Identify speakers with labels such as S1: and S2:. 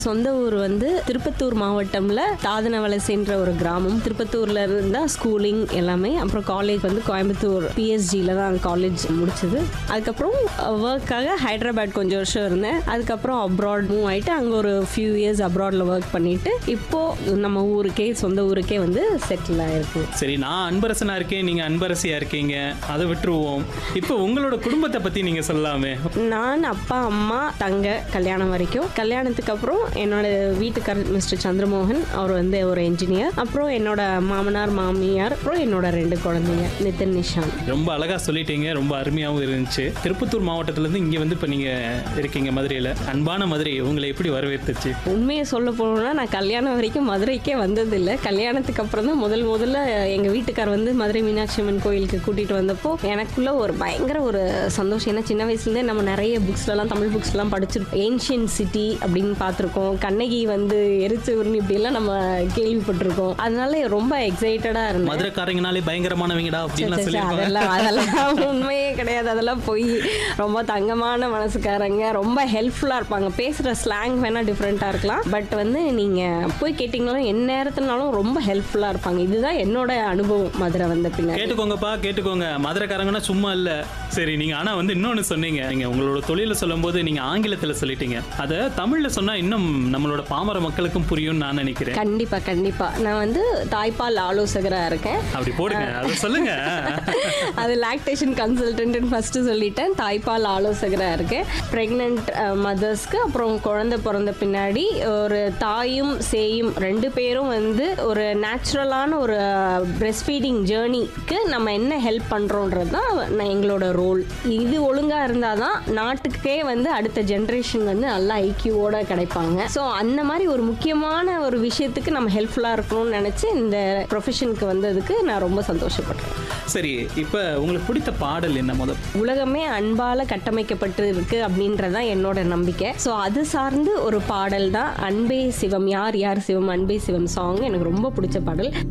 S1: சொந்த ஊர் வந்து திருப்பத்தூர் மாவட்டம்ல தாதனவலசைன்ற ஒரு கிராமம் திருப்பத்தூர்ல இருந்தா ஸ்கூலிங் எல்லாமே அப்புறம் காலேஜ் வந்து கோயம்புத்தூர் பிஎஸ்ஜியில் தான் காலேஜ் முடிச்சது அதுக்கப்புறம் ஒர்க்காக ஹைதராபாத் கொஞ்சம் வருஷம் இருந்தேன் அதுக்கப்புறம் அப்ராட் மூவ் ஆயிட்டு அங்கே ஒரு ஃபியூ இயர்ஸ் அப்ராட்ல ஒர்க் பண்ணிட்டு இப்போ நம்ம ஊருக்கே சொந்த ஊருக்கே வந்து செட்டில் ஆயிருக்கு
S2: சரி நான் அன்பரசனா இருக்கேன் நீங்க அன்பரசியா இருக்கீங்க அதை விட்டுருவோம் இப்போ உங்களோட குடும்பத்தை பத்தி நீங்க சொல்லலாமே
S1: நான் அப்பா அம்மா தங்க கல்யாணம் வரைக்கும் கல்யாணத்துக்கு அப்புறம் என்னோட வீட்டுக்காரர் மிஸ்டர் சந்திரமோகன் அவர் வந்து ஒரு என்ஜினியர் அப்புறம் என்னோட மாமனார் மாமியார் அப்புறம் என்னோட ரெண்டு குழந்தைங்க நிதின் நிஷான்
S2: ரொம்ப அழகா சொல்லிட்டீங்க ரொம்ப அருமையாகவும் இருந்துச்சு திருப்பத்தூர் மாவட்டத்துல இருந்து இங்க வந்து இப்போ நீங்க இருக்கீங்க மதுரையில அன்பான மதுரை உங்களை எப்படி வரவேற்றுச்சு
S1: உண்மையை சொல்ல போனோம்னா நான் கல்யாணம் வரைக்கும் மதுரைக்கே வந்ததில்லை கல்யாணத்துக்கு அப்புறம் தான் முதல் முதல்ல எங்கள் வீட்டுக்கார் வந்து மதுரை மீனாட்சி அம்மன் கோயிலுக்கு கூட்டிகிட்டு வந்தப்போ எனக்குள்ள ஒரு பயங்கர ஒரு சந்தோஷம் ஏன்னா சின்ன வயசுலேருந்தே நம்ம நிறைய புக்ஸ்லலாம் தமிழ் புக்ஸ்லாம் படிச்சிருக்கோம் ஏன்ஷியன் சிட்டி அப்படின்னு பார்த்துருக்கோம் கண்ணகி வந்து எரிச்சூர்னு இப்படிலாம் நம்ம கேள்விப்பட்டிருக்கோம் அதனால ரொம்ப எக்ஸைட்டடாக இருந்தேன்
S2: மதுரைக்காரங்கனாலே பயங்கரமானவங்கடா அப்படின்லாம்
S1: சரி, சரி,
S2: சொல்லியிருப்பாங்க
S1: அதெல்லாம் அதெல்லாம் உண்மையே கிடையாது அதெல்லாம் போய் ரொம்ப தங்கமான மனசுக்காரங்க ரொம்ப ஹெல்ப்ஃபுல்லாக இருப்பாங்க பேசுகிற ஸ்லாங் வேணால் டிஃப்ரெண்ட்டாக இருக்கலாம் பட் வந்து நீங்கள் போய் கேட்டிங்கனாலும் என் நேரத்துனாலும் ரொம்ப ஹெல்ப்ஃபுல்லாக இருப்பாங்க இதுதான் என்னோட அனுபவம் மதுரை வந்த பின்னாடி
S2: கேட்டுக்கோங்கப்பா கேட்டுக்கோங்க மதுரைக்காரங்கன்னா சும்மா இல்ல சரி நீங்க ஆனா வந்து இன்னொன்னு சொன்னீங்க நீங்க உங்களோட தொழில சொல்லும்போது நீங்க ஆங்கிலத்துல சொல்லிட்டீங்க அதை தமிழ்ல சொன்னா இன்னும் நம்மளோட பாமர மக்களுக்கும் புரியும்னு நான் நினைக்கிறேன்
S1: கண்டிப்பா கண்டிப்பா நான் வந்து தாய்ப்பால் ஆலோசகராக இருக்கேன்
S2: அப்படி போடுங்க அதை சொல்லுங்க
S1: அது லாக்டேஷன் கன்சல்டன்ட்னு ஃபஸ்ட்டு சொல்லிட்டேன் தாய்ப்பால் ஆலோசகராக இருக்கேன் ப்ரெக்னென்ட் மதர்ஸ்க்கு அப்புறம் குழந்தை பிறந்த பின்னாடி ஒரு தாயும் சேயும் ரெண்டு பேரும் வந்து ஒரு நேச்சுரலான ஒரு பிரெஸ்ட் ஃபீடிங் ஜேர்னிக்கு நம்ம என்ன ஹெல்ப் பண்ணுறோன்றது தான் நான் எங்களோட ரோல் இது ஒழுங்காக இருந்தால் தான் நாட்டுக்கே வந்து அடுத்த ஜென்ரேஷன் வந்து நல்லா ஐக்கியோட கிடைப்பாங்க ஸோ அந்த மாதிரி ஒரு முக்கியமான ஒரு விஷயத்துக்கு நம்ம ஹெல்ப்ஃபுல்லாக இருக்கணும்னு நினச்சி இந்த ப்ரொஃபஷனுக்கு வந்ததுக்கு நான் ரொம்ப சந்தோஷப்படுறேன்
S2: சரி இப்ப உங்களுக்கு பிடித்த பாடல் என்ன முதல்
S1: உலகமே அன்பால கட்டமைக்கப்பட்டு இருக்கு அப்படின்றதான் என்னோட நம்பிக்கை ஸோ அது சார்ந்து ஒரு பாடல் தான் அன்பே சிவம் யார் யார் சிவம் அன்பே சிவம் சாங் எனக்கு ரொம்ப பிடிச்ச பாடல்